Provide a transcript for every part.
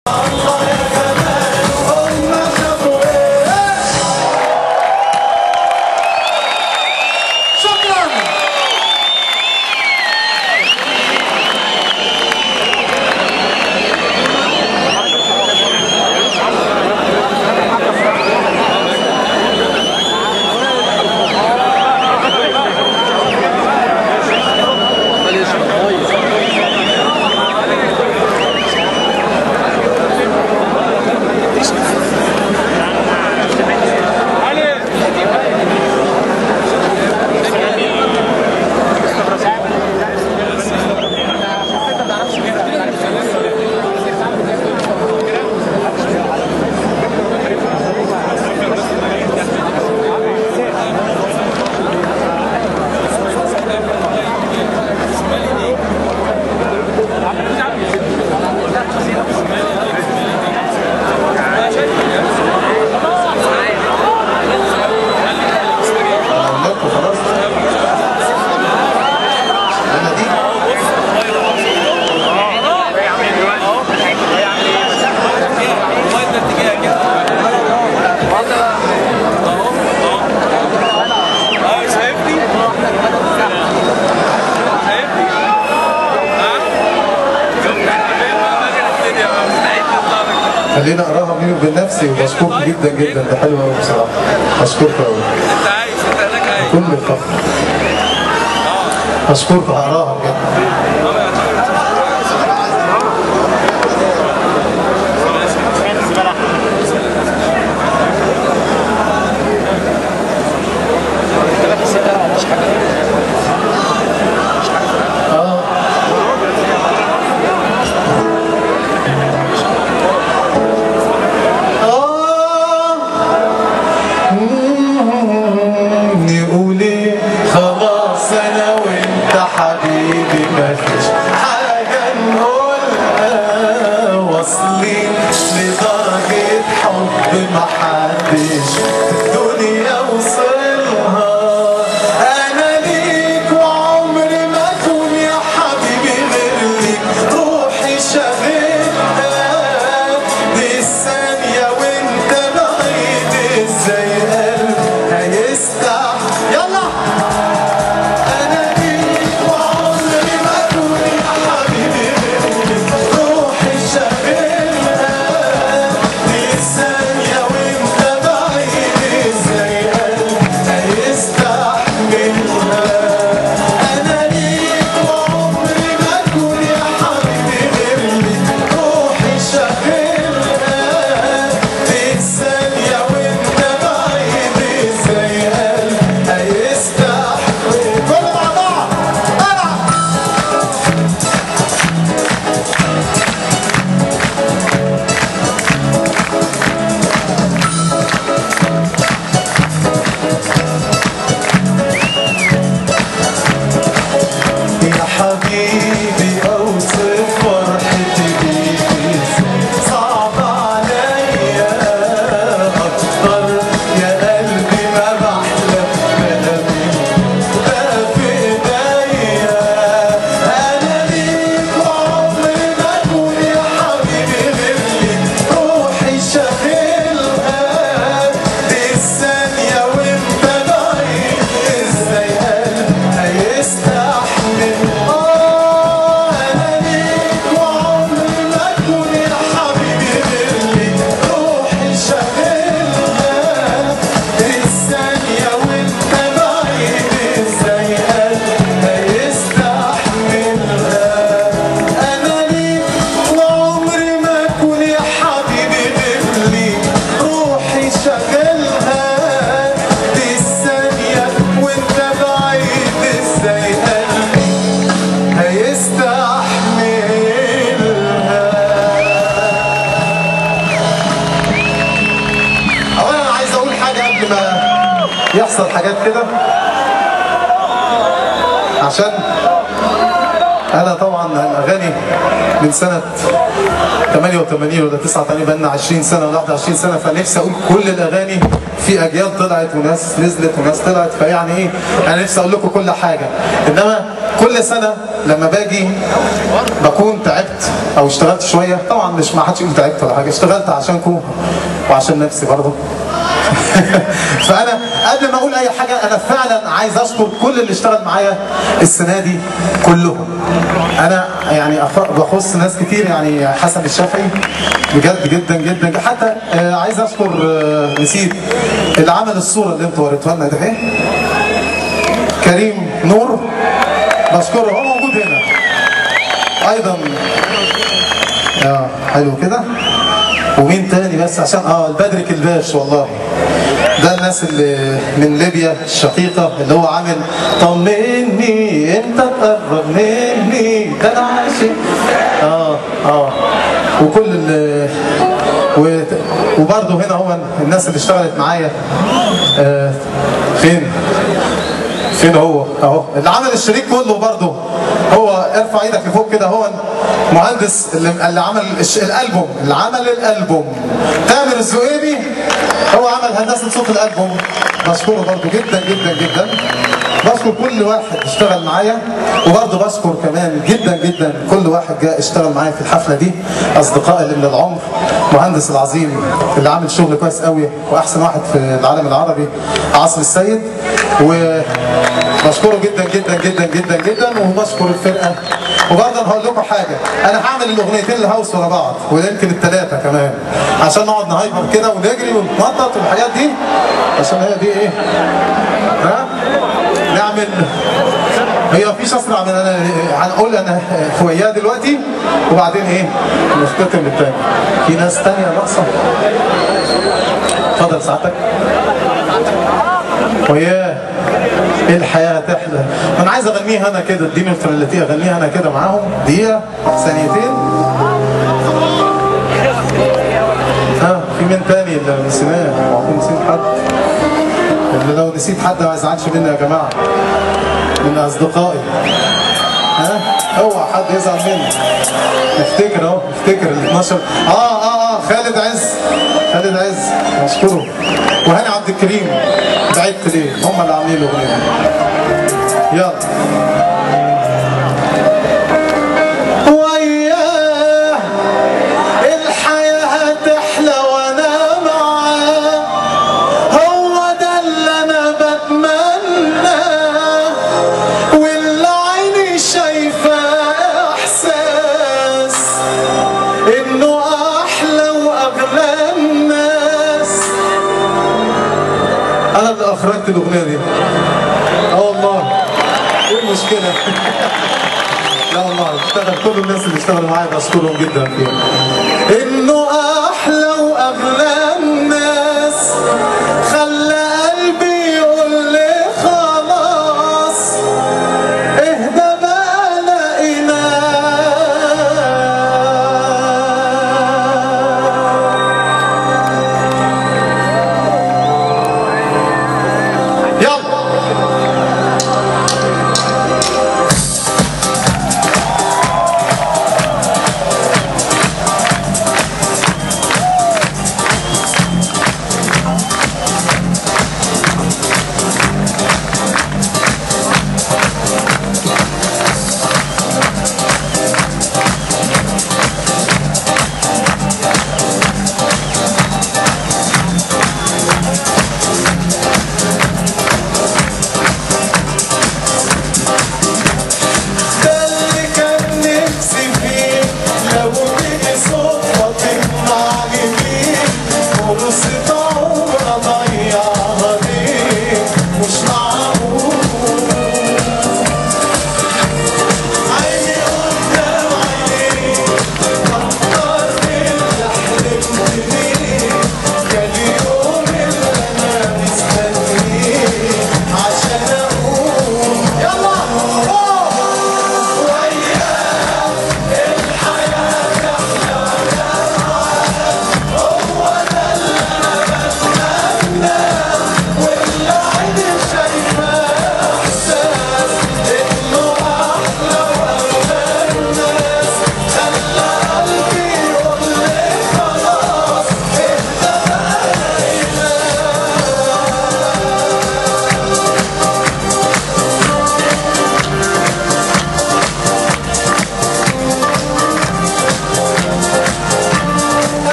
عملته خلاص انا دي خليني اقراها بيني وبين نفسي وبشكرك جدا جدا ده حلو قوي بصراحه اشكرك قوي انت عايز انت هناك عايز كل الفخر اشكرك هقراها بجد نقول ايه خلاص انا وانت حبيبي مفيش حاجة نقولها واصلين لدرجة حب محدش في الدنيا وصلها انا ليك وعمري ما اكون يا حبيبي غير ليك روحي شغلها دي الثانية وانت بعيد ازاي قلبي هيستح يلا انا ليك وعمري ما اكون يا حبيبي غير ليك روحي شغلها دي الثانية وانت بعيد ازاي قلبي هيستحملها انا ليك وعمري ما اكون يا حبيبي غير ليك روحي شغلها دي الثانية وانت بعيد ازاي قلبي هيستحمل كل مع بعض العب يا حبيبي اوصف فرحتي بيك ازاي صعب عليا اكتر يا قلبي ما بحلم بقابل ده في ايديا انا ليك وعمري ما اكون يا حبيبي غير ليك روحي شاغلها دي الثانية وانت بعيد ازاي قلبي هيستحمل اه انا ليك وعمري ما اكون يا حبيبي غير ليك روحي شاغلها دي الثانية وانت بعيد ازاي قلبي هيستحملها انا ليك وعمري ما اكون يا حبيبي غير ليك روحي شغلها دي الثانية وانت بعيد ازاي قلبي هيستحملها اولا انا عايز اقول حاجة قبل ما يحصل حاجات كده عشان انا طبعا الاغاني من سنه 88 ولا 89 بقى لنا 20 سنه ولا 21 سنه فنفسي اقول كل الاغاني في اجيال طلعت وناس نزلت وناس طلعت فيعني ايه انا نفسي اقول لكم كل حاجه انما كل سنه لما باجي بكون تعبت او اشتغلت شويه طبعا مش ما حدش يقول تعبت ولا حاجه اشتغلت عشانكم وعشان نفسي برضه فانا قبل ما اقول اي حاجه انا فعلا عايز اشكر كل اللي اشتغل معايا السنه دي كلهم انا يعني أخ- بخص ناس كتير يعني حسن الشافعي بجد جدا جدا حتى آه، عايز اشكر آه، نسيت اللي عمل الصوره اللي انتوا وريتوها لنا ده ايه كريم نور بشكره هو موجود هنا ايضا اه حلو كده ومين تاني بس عشان اه البدر كلباش والله ده الناس اللي من ليبيا الشقيقة اللي هو عامل طمني انت تقرب مني ده انا عاشق اه اه وكل ال و- وبرضه هنا هو الناس اللي اشتغلت معايا آه فين فين هو اهو اللي عمل الشريك كله برضه هو ارفع ايدك لفوق كده هو مهندس اللي, اللي عمل الش- الالبوم اللي عمل الالبوم تامر الزويبي هو عمل هندسه صوت الالبوم بشكره برضه جدا جدا جدا بشكر كل واحد اشتغل معايا وبرضه بشكر كمان جدا جدا كل واحد جاء اشتغل معايا في الحفله دي اصدقائي اللي من العمر مهندس العظيم اللي عامل شغل كويس قوي واحسن واحد في العالم العربي عاصم السيد وبشكره جدا جدا جدا جدا جدا وبشكر الفرقه وبرضه هقول لكم حاجه انا هعمل الاغنيتين الهاوس ورا بعض ويمكن الثلاثه كمان عشان نقعد نهايبر كده ونجري ونتنطط والحاجات دي عشان هي دي ايه ها نعمل هي مفيش اسرع من انا هنقول انا فوقيها دلوقتي وبعدين ايه نختتم بالتاني في ناس تانية ناقصه اتفضل ساعتك وياه ايه الحياه هتحلى ما انا عايز اغنيها انا كده اديني الفرلتيه اغنيها انا كده معاهم دقيقه ثانيتين ها في مين تاني اللي نسيناه هو نسيت حد اللي لو نسيت حد ما يزعلش مني يا جماعه من اصدقائي ها اوعى حد يزعل مني افتكر اهو افتكر ال 12 اه اه اه خالد عز خالد عز مشكور وهاني عبد الكريم بعدت ليه هم اللي عاملين الاغنيه يلا وياه الحياة هتحلى وانا معاه هو ده اللي انا بتمناه واللي عيني شايفاه احساس انه احلى واغلى الناس انا اللي اخرجت الاغنيه دي اه والله ايه المشكله لا والله اشتغل كل الناس اللي اشتغلوا معايا بشكرهم جدا فيها انه احلى واغلى الناس خلى قلبي يقول لي خلاص اهدى بقى لقيناه يلا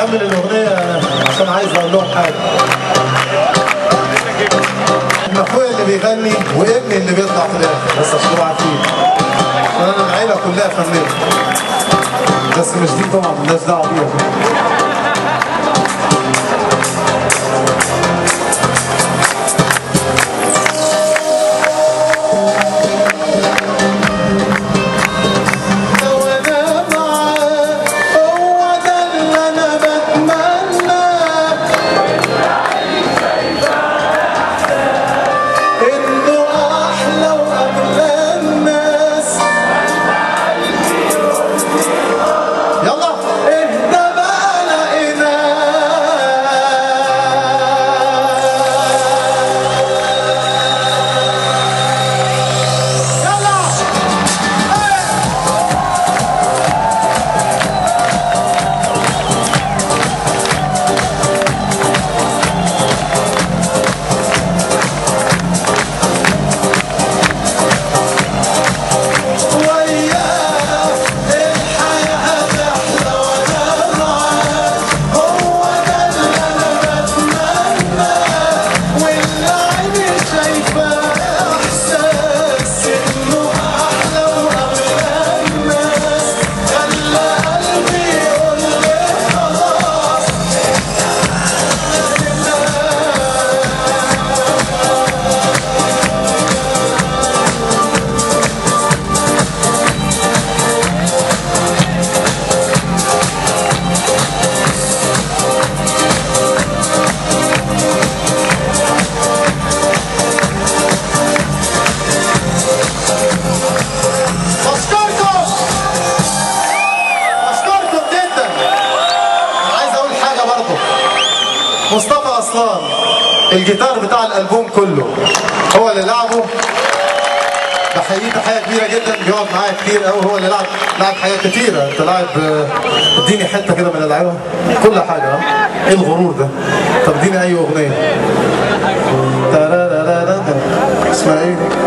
نكمل الاغنيه عشان عايز اقول لهم حاجه احنا اخويا اللي بيغني وابني اللي بيطلع في الاخر بس عشان تبقوا عارفين عشان انا العيله كلها فنانه بس مش دي طبعا مالناش دعوه بيها لو انا معاه هو ده اللي انا بتمناه انه احلى واغلى الناس يلا اهدى بقى لقيناه يلا وياه الحياة هتحلى وانا معاه هو ده اللي انا بتمناه واللي عيني شايفاه احساس انه احلى واغلى الناس خلى قلبي يقول لي خلاص بشكركم بشكركم جدا أنا عايز اقول حاجه برضه مصطفى اصلان الجيتار بتاع الالبوم كله هو اللي لعبه بحييه تحيه كبيره جدا بيقعد معايا كتير قوي هو اللي لعب لعب حاجات كتيره انت لاعب آه، اديني حته كده من العيبه كل حاجه ها ايه الغرور ده طب اديني اي اغنيه تارارارارا. اسمها ايه دي؟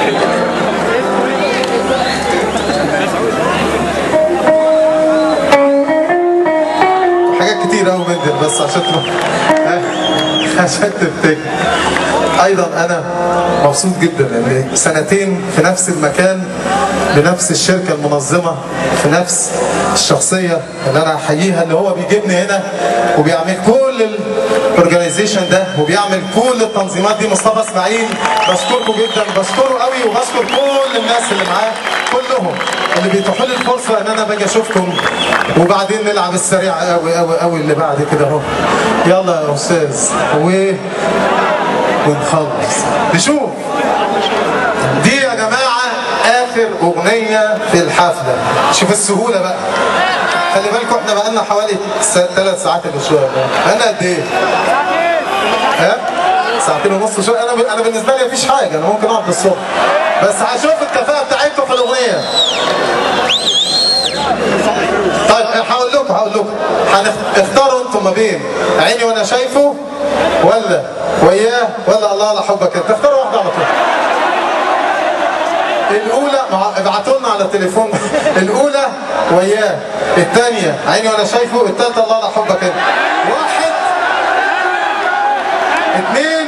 حاجات كتير قوي من دي بس عشان تبقى عشان تفتكر ايضا انا مبسوط جدا ان سنتين في نفس المكان بنفس الشركه المنظمه في نفس الشخصيه اللي انا احييها اللي هو بيجيبني هنا وبيعمل كل الاورجنايزيشن ده وبيعمل كل التنظيمات دي مصطفى اسماعيل بشكركم جدا بشكره قوي وبشكر كل الناس اللي معاه كلهم اللي بيتيحوا لي الفرصه ان انا باجي اشوفكم وبعدين نلعب السريع قوي قوي قوي اللي بعد كده اهو يلا يا استاذ و ونخلص نشوف دي يا جماعه اخر اغنيه في الحفله شوف السهوله بقى خلي بالكم احنا بقالنا حوالي ثلاث ساعات الا شويه بقالنا قد ايه؟ ها؟ ساعتين ونص شويه انا ب... انا بالنسبه لي مفيش حاجه انا ممكن اقعد للصبح بس هشوف الكفاءه بتاعتكم في الاغنيه طيب هقول لكم هقول لكم هنختاروا انتم ما بين عيني وانا شايفه ولا وياه ولا الله على حبك انت اختاروا واحده على طول الاولى مع- ابعتوا لنا على التليفون الاولى وياه الثانيه عيني وانا شايفه الثالثه الله على حبك انت واحد اثنين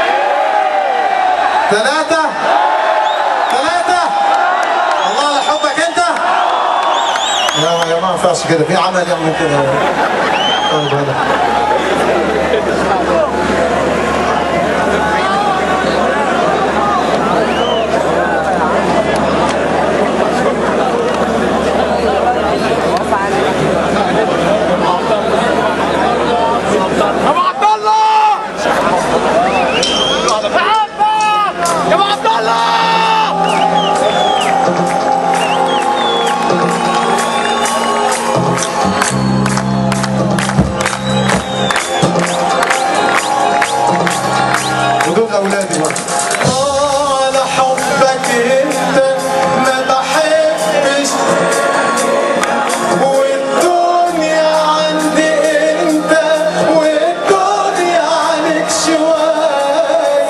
ثلاثة ثلاثة الله على حبك انت يا يا ما ينفعش كده في عمل يعمل كده طيب هذا يا ابو عبد الله يا ابو عبد الله ودول اولادي برضه على حبك انت ما بحبش والدنيا عندي انت والدنيا عليك شويه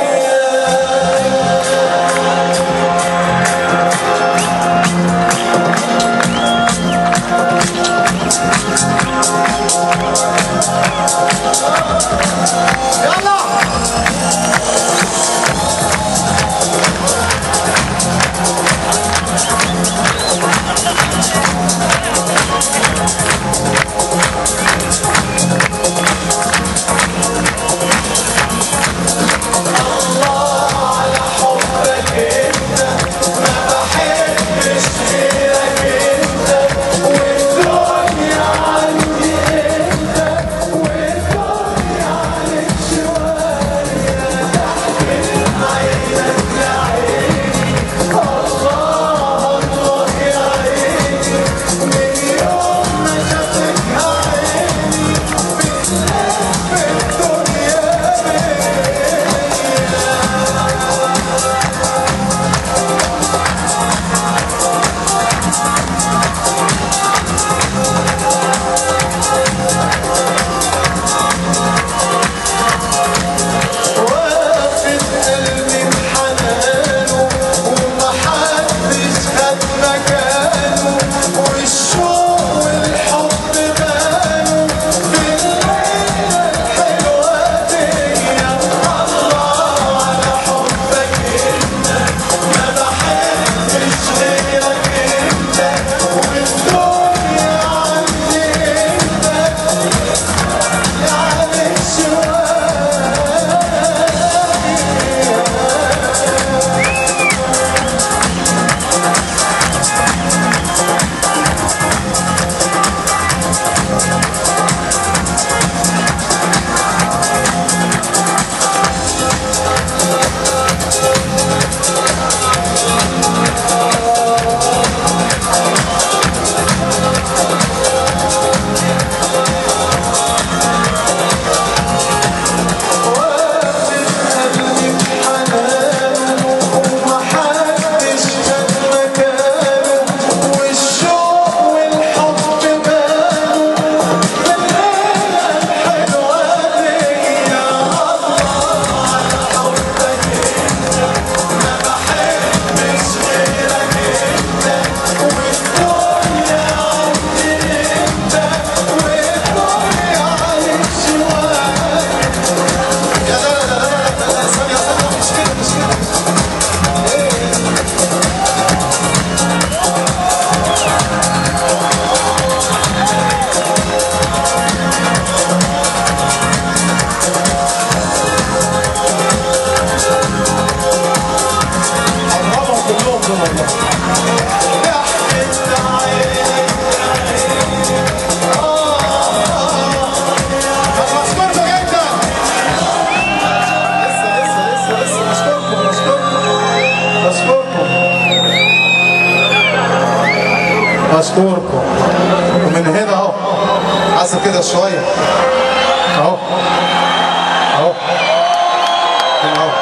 بشكركم ومن هنا اهو حاسب كده شويه اهو اهو هنا اهو